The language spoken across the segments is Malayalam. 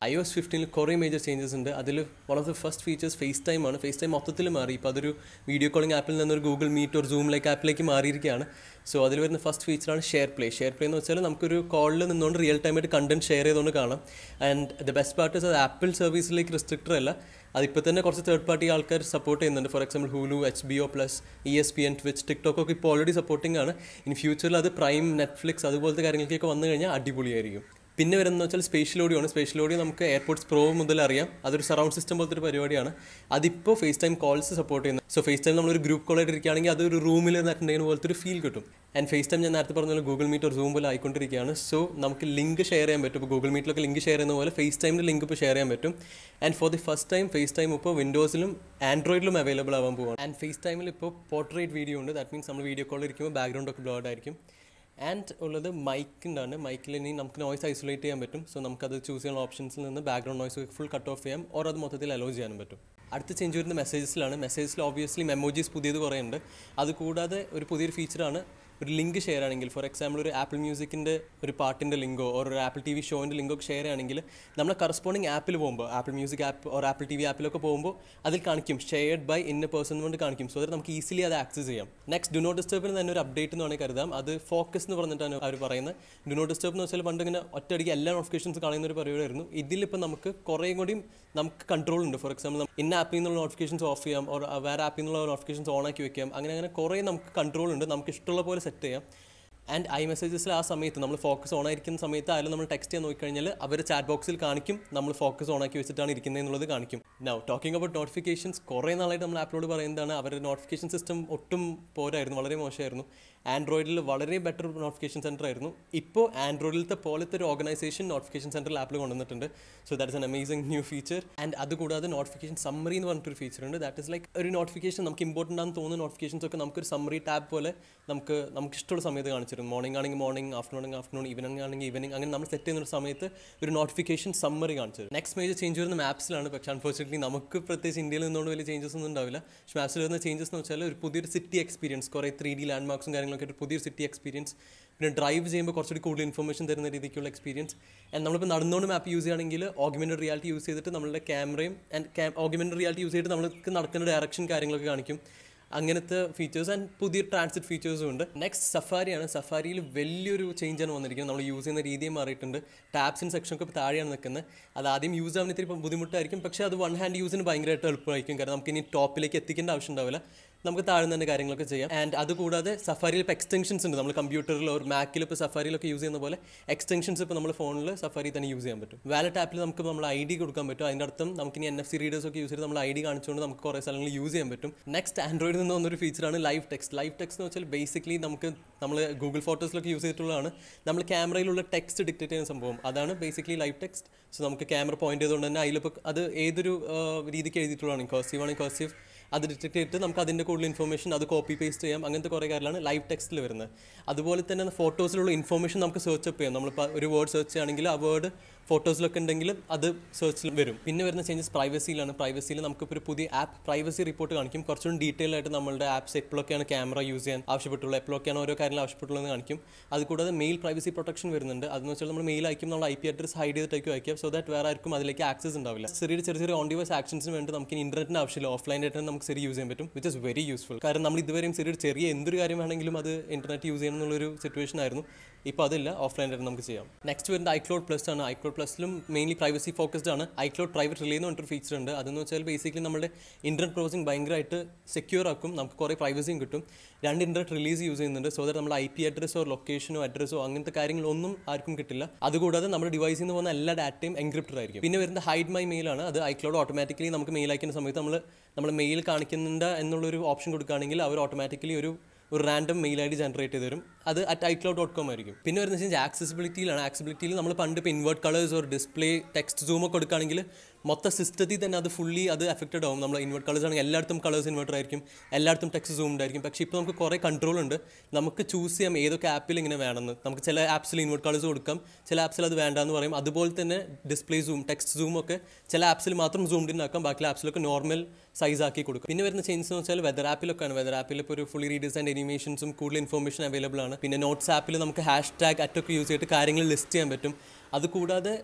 ഐ എസ് ഫിഫ്റ്റീനിൽ കുറേ മേജർ ചേഞ്ചസ് ഉണ്ട് അതിൽ one of the first features FaceTime ആണ് ഫേസ് ടൈം മൊത്തത്തിൽ മാറി ഇപ്പോൾ അതൊരു വീഡിയോ കോളിംഗ് ആപ്പിൽ നിന്നൊരു ഗൂഗിൾ മീറ്റ് ഒരു സൂം ലൈക്ക് ആപ്പിലേക്ക് മാറിയിരിക്കുകയാണ് സോ അതിൽ വരുന്ന ഫസ്റ്റ് ഫീച്ചറാണ് ഷെയർ പ്ലേ ഷെയർ പ്ലേ എന്ന് വെച്ചാൽ നമുക്കൊരു കോളിൽ നിന്നുകൊണ്ട് റിയൽ ടൈമായിട്ട് കണ്ടന്റ് ഷെയർ ചെയ്തുകൊണ്ട് കാണാം ആൻഡ് ദ ബെസ്റ്റ് പാർട്ട് അത് ആപ്പിൾ സർവീസിലേക്ക് റിസ്ട്രിക്റ്റർ അല്ല അതിപ്പോൾ തന്നെ കുറച്ച് തേർഡ് പാർട്ടി ആൾക്കാർ സപ്പോർട്ട് ചെയ്യുന്നുണ്ട് for example Hulu H B O plus E S P N Twitch TikTok ഒക്കെ ഇപ്പോൾ ഓൾറെഡി സപ്പോർട്ടിംഗ് ആണ് ഇനി ഫ്യൂച്ചറിൽ അത് പ്രൈം നെറ്റ്ഫ്ലിക്സ് അതുപോലത്തെ കാര്യങ്ങളിലേക്കൊക്കെ വന്നു കഴിഞ്ഞാൽ അടിപൊളിയായിരിക്കും പിന്നെ വരുന്നത് വെച്ചാൽ സ്പേഷ്യൽ ഓഡിയോ ആണ് സ്പേഷ്യൽ ഓഡിയോ നമുക്ക് എയർപോർട്സ് പ്രോ മുതൽ അറിയാം അതൊരു സറൗണ്ട് സിസ്റ്റം പോലത്തെ ഒരു പരിപാടിയാണ് അതിപ്പോൾ ഫേസ് ടൈം കോൾസ് സപ്പോർട്ട് ചെയ്യുന്നത് സോ ഫേസ് ടൈം നമ്മളൊരു ഗ്രൂപ്പ് കോൾ ആയിട്ട് ഇരിക്കുകയാണെങ്കിൽ അതൊരു റൂമിൽ അറ്റൻഡ് ചെയ്യുന്ന പോലത്തെ ഒരു ഫീൽ കിട്ടും ആൻഡ് ഫേസ് ടൈം ഞാൻ നേരത്തെ പറഞ്ഞ പോലെ ഗൂഗിൾ മീറ്റ് ഒരു സൂം പോലെ ആയിക്കൊണ്ടിരിക്കുകയാണ് സോ നമുക്ക് ലിങ്ക് ഷെയർ ചെയ്യാൻ പറ്റും ഇപ്പോൾ ഗൂഗിൾ മീറ്റിലൊക്കെ ലിങ്ക് ഷെയർ ചെയ്യുന്ന പോലെ ഫേസ് ടൈമിൻ്റെ ലിങ്ക് ഇപ്പോൾ ഷെയർ ചെയ്യാൻ പറ്റും and for the first time FaceTime ഇപ്പോൾ വിൻഡോസിലും ആൻഡ്രോയിഡിലും അവൈലബിൾ ആവാൻ പോവാണ് ആൻഡ് ഫേസ് ടൈമിൽ ഇപ്പോൾ പോർട്രേറ്റ് വീഡിയോ ഉണ്ട് ദാറ്റ് മീൻസ് നമ്മൾ വീഡിയോ കോളിൽ ഇരിക്കുമ്പോൾ ബാക്ക്ഗ്രൗണ്ട് ഒക്കെ ബ്ലോഡ് ആയിരിക്കും ആൻഡ് ഉള്ളത് മൈക്കിൻ്റെ ആണ് മൈക്കിൽ ഇനി നമുക്ക് നോയ്സ് ഐസൊലേറ്റ് ചെയ്യാൻ പറ്റും സോ നമുക്കത് ചൂസ് ചെയ്യാനുള്ള ഓപ്ഷൻസിൽ നിന്ന് background noise full cut off ചെയ്യാം ഓർ അത് മൊത്തത്തിൽ അലോ ചെയ്യാനും പറ്റും അടുത്ത ചേഞ്ച് വരുന്ന മെസ്സേജസിലാണ് മെസ്സേജസിൽ ഓബിയസ്ലി മെമ്മോജീസ് പുതിയത് കുറേ ഉണ്ട് അതുകൂടാതെ ഒരു പുതിയൊരു ഫീച്ചറാണ് ഒരു ലിങ്ക് ഷെയർ ആണെങ്കിൽ ഫോർ എക്സാമ്പിൾ ഒരു ആപ്പിൾ മ്യൂസിക്കിൻ്റെ ഒരു പാട്ടിൻ്റെ ലിങ്കോ ഓർ ഒരു ആപ്പിൾ ടി വി ഷോൻ്റെ ലിങ്കോ ഷെയർ ആണെങ്കിൽ നമ്മൾ കറസ്പോണ്ടിങ് ആപ്പിൽ പോകുമ്പോൾ Apple Music app or Apple TV ആപ്പിലൊക്കെ പോകുമ്പോൾ അതിൽ കാണിക്കും ഷെയർഡ് ബൈ ഇന്ന പേഴ്സൺ കൊണ്ട് കാണിക്കും സോ ദാറ്റ് നമുക്ക് ഈസിലി അത് ആക്സസ് ചെയ്യാം നെക്സ്റ്റ് ഡു നോട്ട് ഡിസ്റ്റർബിന് തന്നെ ഒരു അപ്ഡേറ്റ് എന്ന് വേണമെങ്കിൽ കരുതാം അത് ഫോക്കസ് എന്ന് പറഞ്ഞിട്ടാണ് അവർ പറയുന്നത് ഡു നോട്ട് ഡിസ്റ്റർബ് എന്ന് വെച്ചാൽ പണ്ട് ഇങ്ങനെ ഒറ്റയടിക്ക് എല്ലാ നോട്ടിഫിക്കേഷൻസ് കാണുന്ന ഒരു പരിപാടിയായിരുന്നു ഇതിലിപ്പോൾ നമുക്ക് കുറേ കൂടിയും നമുക്ക് കൺട്രോൾ ഉണ്ട് ഫോർ എക്സാമ്പിൾ ഇന്ന ആപ്പിൽ നിന്നുള്ള നോട്ടിഫിക്കേഷൻസ് ഓഫ് ചെയ്യാം ഓർ വേറെ ആപ്പിൽ നിന്നുള്ള നോട്ടിഫിക്കേഷൻസ് ഓൺ ആക്കി വെക്കാം അങ്ങനെ അങ്ങനെ കുറേ നമുക്ക് കൺട്രോൾ ഉണ്ട് നമുക്ക് ഇഷ്ടമുള്ള പോലെ സെറ്റ് ചെയ്യാം ആൻഡ് ഐ മെസ്സേജസിൽ ആ സമയത്ത് നമ്മൾ ഫോക്കസ് ഓൺ ആയിരിക്കുന്ന സമയത്ത് ആയാലും നമ്മൾ ടെക്സ്റ്റ് ചെയ്യാൻ നോക്കിക്കഴിഞ്ഞാൽ അവർ ചാറ്റ് ബോക്സിൽ കാണിക്കും നമ്മൾ ഫോക്കസ് ഓൺ ആക്കി വെച്ചിട്ടാണ് ഇരിക്കുന്നത് എന്നുള്ളത് കാണിക്കും നൗ ടോക്കിംഗ് അബൌട്ട് നോട്ടിഫിക്കേഷൻസ് കുറേ നാളായിട്ട് നമ്മൾ ആപ്പിലോട് പറയുന്നതാണ് അവരുടെ നോട്ടിഫിക്കേഷൻ സിസ്റ്റം ഒട്ടും പോരായിരുന്നു വളരെ മോശമായിരുന്നു ആൻഡ്രോയിഡിൽ വളരെ ബെറ്റർ നോട്ടിഫിക്കേഷൻ സെൻറ്റർ ആയിരുന്നു ഇപ്പോൾ ആൻഡ്രോയിഡിലത്തെ പോലത്തെ ഒരു ഓർഗനൈസേഷൻ നോട്ടിഫിക്കേഷൻ സെൻറ്ററിൽ ആപ്പിൽ കൊണ്ടുവന്നിട്ടുണ്ട് so that is an amazing new feature and അതുകൂടാതെ നോട്ടിഫിക്കേഷൻ സമ്മറി എന്ന് പറഞ്ഞിട്ടൊരു ഫീച്ചർ ഉണ്ട് ദാറ്റ് ഇസ് ലൈക്ക് ഒരു നോട്ടിഫിക്കേഷൻ നമുക്ക് ഇമ്പോർട്ടൻ്റ് ആണെന്ന് തോന്നുന്ന നോട്ടിഫിക്കേഷൻസ് ഒക്കെ നമുക്കൊരു സമ്മറി ടാബ് പോലെ നമുക്ക് നമുക്ക് ഇഷ്ടമുള്ള സമയത്ത് കാണിച്ചിരുന്നു മോർണിംഗ് ആണെങ്കിൽ മോർണിംഗ് ആഫ്റ്റർനൂൺ ആണെങ്കിൽ ആഫ്റ്റർനൂൺ ഈവനിങ് ആണെങ്കിൽ ഈവനിങ് അങ്ങനെ നമ്മൾ സെറ്റ് ചെയ്യുന്ന ഒരു സമയത്ത് ഒരു നോട്ടിഫിക്കേഷൻ സമ്മറി കാണിച്ചത് നെക്സ്റ്റ് മേജർ ചേഞ്ച് വരുന്ന മാപ്സിലാണ് പക്ഷേ അൺഫോർച്ചുനേറ്റ്ലി നമുക്ക് പ്രത്യേകിച്ച് ഇന്ത്യയിൽ നിന്നുകൊണ്ട് വലിയ ചേഞ്ചസ് ഒന്നും ഉണ്ടാവില്ല പക്ഷേ മാപ്സിൽ വരുന്ന ചേഞ്ചസ് എന്ന് വെച്ചാൽ ഒരു പുതിയൊരു സിറ്റി എക്സ്പീരിയൻസ് കുറേ ത്രീ ഡി ലാൻഡ് മാർക്സും കാര്യങ്ങളൊക്കെ ഒരു പുതിയൊരു സിറ്റി എക്സ്പീരിയൻസ് പിന്നെ ഡ്രൈവ് ചെയ്യുമ്പോൾ കുറച്ചുകൂടി കൂടുതൽ ഇൻഫർമേഷൻ തരുന്ന രീതിക്കുള്ള എക്സ്പീരിയൻസ് ആൻഡ് നമ്മളിപ്പോൾ നടന്നുകൊണ്ട് മാപ്പ് യൂസ് ചെയ്യുകയാണെങ്കിൽ ഓഗ്മെൻറ്റഡ് റിയാലിറ്റി യൂസ് ചെയ്തിട്ട് നമ്മളുടെ ക്യാമറയും ആൻഡ് ഓഗ്മെൻറ്റഡ് റിയാലിറ്റി യൂസ് ചെയ്തിട്ട് നമ്മൾക്ക് നടക്കുന്ന ഡയറക്ഷൻ കാര്യങ്ങളൊക്കെ കാണിക്കും അങ്ങനത്തെ ഫീച്ചേഴ്സ് ആൻഡ് പുതിയ ട്രാൻസിറ്റ് ഫീച്ചേഴ്സും ഉണ്ട് നെക്സ്റ്റ് സഫാരിയാണ് സഫാരിയിൽ വലിയൊരു ചേഞ്ചാണ് വന്നിരിക്കുന്നത് നമ്മൾ യൂസ് ചെയ്യുന്ന രീതിയും മാറിയിട്ടുണ്ട് ടാപ്സിൻ സെക്ഷനൊക്കെ ഇപ്പോൾ താഴെയാണ് നിൽക്കുന്നത് അത് ആദ്യം യൂസ് ആവുന്ന ഇത്തിരി ബുദ്ധിമുട്ടായിരിക്കും പക്ഷേ അത് വൺ ഹാൻഡ് യൂസിന് ഭയങ്കരമായിട്ട് എളുപ്പമായിരിക്കും കാരണം നമുക്ക് ഇനി ടോപ്പിലേക്ക് എത്തിക്കേണ്ട ആവശ്യം ഉണ്ടാവില്ല നമുക്ക് താഴെ തന്നെ കാര്യങ്ങളൊക്കെ ചെയ്യാം ആൻഡ് അതുകൂടാതെ സഫാരിയിൽ ഇപ്പോൾ എക്സ്റ്റൻഷൻസ് ഉണ്ട് നമ്മൾ കമ്പ്യൂട്ടറിൽ ഒരു മാക്കിൽ ഇപ്പോൾ സഫാരിയിലൊക്കെ യൂസ് ചെയ്യുന്ന പോലെ എക്സ്റ്റൻഷൻസ് ഇപ്പോൾ നമ്മൾ ഫോണിൽ സഫാരി തന്നെ യൂസ് ചെയ്യാൻ പറ്റും വാലറ്റ് ആപ്പിൽ നമുക്ക് നമ്മൾ ഐ ഡി കൊടുക്കാൻ പറ്റും അതിൻ്റെ അർത്ഥം നമുക്ക് ഇനി എൻ എഫ് സി റീഡേഴ്സ് ഒക്കെ യൂസ് ചെയ്ത് നമ്മൾ ഐ ഡി കാണിച്ചുകൊണ്ട് നമുക്ക് കുറേ സ്ഥലങ്ങളിൽ യൂസ് ചെയ്യാൻ പറ്റും നെക്സ്റ്റ് ആൻഡ്രോയിഡിൽ നിന്ന് വന്നൊരു ഫീച്ചറാണ് ലൈവ് ടെക്സ്റ്റ് ലൈവ് ടെക്സ്റ്റ് എന്ന് വെച്ചാൽ ബേസിക്കലി നമുക്ക് നമ്മൾ ഗൂഗിൾ ഫോട്ടോസിലൊക്കെ യൂസ് ചെയ്തിട്ടുള്ളതാണ് നമ്മൾ ക്യാമറയിലുള്ള ടെക്സ്റ്റ് ഡിക്റ്റേറ്റ് ചെയ്യുന്ന സംഭവം അതാണ് ബേസിക്കലി ലൈവ് ടെക്സ്റ്റ് സോ നമുക്ക് ക്യാമറ പോയിന്റ് ചെയ്തുകൊണ്ട് തന്നെ അതിലിപ്പോൾ അത് ഏതൊരു ആ, രീതിക്ക് എഴുതിയിട്ടുള്ളതാണ് കർസീവ് ആണെങ്കിൽ കർസീവ് അത് ഡിറ്റക്ട് ചെയ്തിട്ട് നമുക്ക് അതിൻ്റെ കൂടുതൽ ഇൻഫർമേഷൻ അത് കോപ്പി പേസ്റ്റ് ചെയ്യാം അങ്ങനത്തെ കുറേ കാര്യങ്ങളാണ് ലൈവ് ടെക്സ്റ്റിൽ വരുന്നത് അതുപോലെ തന്നെ ഫോട്ടോസിലുള്ള ഇൻഫർമേഷൻ നമുക്ക് സെർച്ച് അപ്പ് ചെയ്യാം നമ്മളിപ്പോൾ ഒരു വേർഡ് സെർച്ച് ചെയ്യുകയാണെങ്കിൽ ആ വേർഡ് ഫോട്ടോസിലൊക്കെ ഉണ്ടെങ്കിൽ അത് സെർച്ചിൽ വരും പിന്നെ വരുന്ന ചേഞ്ചസ് പ്രൈവസിയിലാണ് പ്രൈവസിയിൽ നമുക്കിപ്പോൾ ഒരു പുതിയ ആപ്പ് പ്രൈവസി റിപ്പോർട്ട് കാണിക്കും കുറച്ചുകൂടി ഡീറ്റെയിൽ ആയിട്ട് നമ്മളുടെ ആപ്സ് എപ്പോഴൊക്കെയാണ് ക്യാമറ യൂസ് ചെയ്യാൻ ആവശ്യപ്പെട്ടുള്ളത് എപ്പോഴൊക്കെയാണ് ഓരോ കാര്യങ്ങൾ ആവശ്യപ്പെട്ടുള്ളതെന്ന് കാണിക്കും അതുകൂടാതെ മെയിൽ പ്രൈവസി പ്രൊട്ടക്ഷൻ വരുന്നുണ്ട് അതെന്ന് വെച്ചാൽ നമ്മൾ മെയിൽ അയക്കും നമ്മൾ ഐ പി അഡ്രസ് ഹൈഡ് ചെയ്തിട്ടേക്കും അയക്കാം സോ ദാറ്റ് വേറെ ആർക്കും അതിലേക്ക് ആക്സസ് ഉണ്ടാവില്ല ചെറിയ ചെറിയ ചെറിയ ഓൺ ഡിവൈസ് ആക്ഷൻസിന് വേണ്ടി നമുക്ക് ഇന്റർനെറ്റിന് ആവശ്യമില്ല ഓഫ്ലൈൻ ആയിട്ട് തന്നെ നമുക്ക് ശരി യൂസ് ചെയ്യാൻ പറ്റും വിച്ച് ഇസ് വെരി യൂസ്ഫുൾ കാരണം നമ്മൾ ഇതുവരെയും ചെറിയ ചെറിയ എന്തൊരു കാര്യം വേണമെങ്കിലും അത് ഇന്റർനെറ്റ് യൂസ് ചെയ്യണം എന്നുള്ളൊരു സിറ്റുവേഷൻ ആയിരുന്നു ഇപ്പോൾ അതില്ല ഓഫ്ലൈൻ ആയിട്ട് നമുക്ക് ചെയ്യാം നെക്സ്റ്റ് വരുന്നത് ഐക്ലോഡ് പ്ലസ് ആണ് ഐക്ലോഡ് പ്ലസിലും മെയിൻലി പ്രൈവസി ഫോക്കസ്ഡ് ആണ് ഐക്ലോഡ് പ്രൈവറ്റ് റിലേ എന്ന് പറഞ്ഞൊരു ഫീച്ചർ ഉണ്ട് അതെന്ന് വെച്ചാൽ ബേസിക്കലി നമ്മുടെ ഇന്റർനെറ്റ് ബ്രൗസിംഗ് ഭയങ്കരമായിട്ട് സെക്യൂർ ആക്കും നമുക്ക് കുറേ പ്രൈവസിയും കിട്ടും രണ്ട് ഇന്റർനെറ്റ് റിലീസ് യൂസ് ചെയ്യുന്നുണ്ട് സോ ദാറ്റ് നമ്മുടെ ഐ പി അഡ്രസ്സോ ലൊക്കേഷനോ അഡ്രസ്സോ അങ്ങനത്തെ കാര്യങ്ങളൊന്നും ആർക്കും കിട്ടില്ല അതുകൂടാതെ നമ്മുടെ ഡിവൈസിൽ നിന്ന് പോകുന്ന എല്ലാ ഡാറ്റയും എൻക്രിപ്റ്റഡ് ആയിരിക്കും പിന്നെ വരുന്ന ഹൈഡ് മൈ മെയിൽ ആണ് അത് ഐക്ലോഡ് ഓട്ടോമാറ്റിക്കലി നമുക്ക് മെയിൽ അയക്കുന്ന സമയത്ത് നമ്മൾ നമ്മൾ മെയിൽ കാണിക്കുന്നുണ്ട് എന്നുള്ളൊരു ഓപ്ഷൻ കൊടുക്കുകയാണെങ്കിൽ അവർ ഓട്ടോമാറ്റിക്കലി ഒരു ഒരു random mail ID generate ചെയ്ത് തരും അത് അറ്റ് ഐക്ലൗഡ് ഡോട്ട് കോം ആയിരിക്കും പിന്നെ വരുന്ന വെച്ചാൽ ആക്സസിബിലിറ്റിയിലാണ് ആക്സസിബിലിറ്റിയിൽ നമ്മൾ പണ്ട് ഇപ്പോൾ ഇൻവേർട്ട് കളേഴ്സ് ഒരു ഡിസ്പ്ലേ ടെക്സ്റ്റ് സൂം ഒക്കെ കൊടുക്കുകയാണെങ്കിൽ മൊത്തം സിസ്റ്റത്തിൽ തന്നെ അത് ഫുള്ളി അത് എഫക്റ്റഡ് ആവും നമ്മൾ ഇൻവേർട്ട് കളേഴ്സ് ആണെങ്കിൽ എല്ലായിടത്തും കളേഴ്സ് ഇൻവേർട്ടർ ആയിരിക്കും എല്ലായിടത്തും ടെക്സ്റ്റ് സൂംഡ് ആയിരിക്കും പക്ഷേ ഇപ്പോൾ നമുക്ക് കുറേ കൺട്രോൾ ഉണ്ട് നമുക്ക് ചൂസ് ചെയ്യാം ഏതൊക്കെ ആപ്പിൽ ഇങ്ങനെ വേണമെന്ന് നമുക്ക് ചില ആപ്സിൽ ഇൻവേർട്ട് കളേഴ്സ് കൊടുക്കാം ചില ആപ്സിൽ അത് വേണ്ടാന്ന് പറയും അതുപോലെ തന്നെ ഡിസ്പ്ലേ സൂം ടെക്സ്റ്റ് സൂം ഒക്കെ ചില ആപ്സിൽ മാത്രം സൂംഡ് ഇൻ ആക്കാം ബാക്കി ആപ്സിലൊക്കെ നോർമൽ സൈസ് ആക്കി കൊടുക്കും പിന്നെ വരുന്ന ചേഞ്ചസ് എന്ന് വെച്ചാൽ വെതർ ആപ്പിലൊക്കെയാണ് വെതർ ആപ്പിൽ ഇപ്പോൾ ഒരു ഫുള്ളി റീഡിസൈൻഡ് അനിമേഷൻസും കൂടുതൽ ഇൻഫർമേഷൻ അവൈലബിൾ ആണ് പിന്നെ നോട്ട്സ് ആപ്പിൽ നമുക്ക് ഹാഷ് ടാഗ് അറ്റൊക്കെ യൂസ് ചെയ്തിട്ട് കാര്യങ്ങൾ ലിസ്റ്റ് ചെയ്യാൻ പറ്റും അതുകൂടാതെ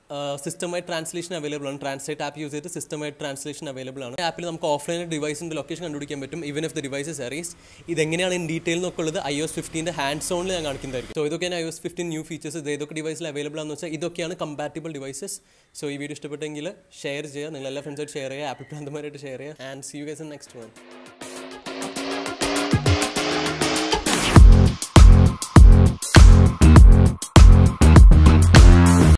സിസ്റ്റമായി ട്രാൻസ്ലേഷൻ അവൈലബിൾ ആണ് ട്രാൻസ്ലേറ്റ് ആപ്പ് യൂസ് ചെയ്ത് സിസ്റ്റമായി ട്രാൻസ്ലേഷൻ അവൈലബിൾ ആണ് ആപ്പിൽ നമുക്ക് ഓഫ്ലൈൻ ഡിവൈസിൻ്റെ ലൊക്കേഷൻ കണ്ടുപിടിക്കാൻ പറ്റും even if the devices erased ഇതെങ്ങനെയാണ് ഇൻ ഡീറ്റെയിൽ എന്നൊക്കെ ഉള്ളത് ഐ എസ് ഫിഫ്റ്റീൻ്റെ ഹാൻഡ്സ് ഓണിൽ ഞാൻ കാണിക്കുന്നതായിരിക്കും സോ ഇതൊക്കെയാണ് iOS fifteen new features ഇത് ഏതൊക്കെ ഡിവൈസിൽ അവൈലബിൾ ആണെന്ന് വെച്ചാൽ ഇതൊക്കെയാണ് കമ്പാറ്റബിൾ ഡിവൈസസ് സോ ഈ വീഡിയോ ഇഷ്ടപ്പെട്ടെങ്കിൽ ഷെയർ ചെയ്യുക നിങ്ങൾ എല്ലാ ഫ്രണ്ട്സായിട്ട് ഷെയർ ചെയ്യുക ആപ്പിൾ പ്രാന്തമാരായിട്ട് ഷെയർ ചെയ്യുക and see you guys next one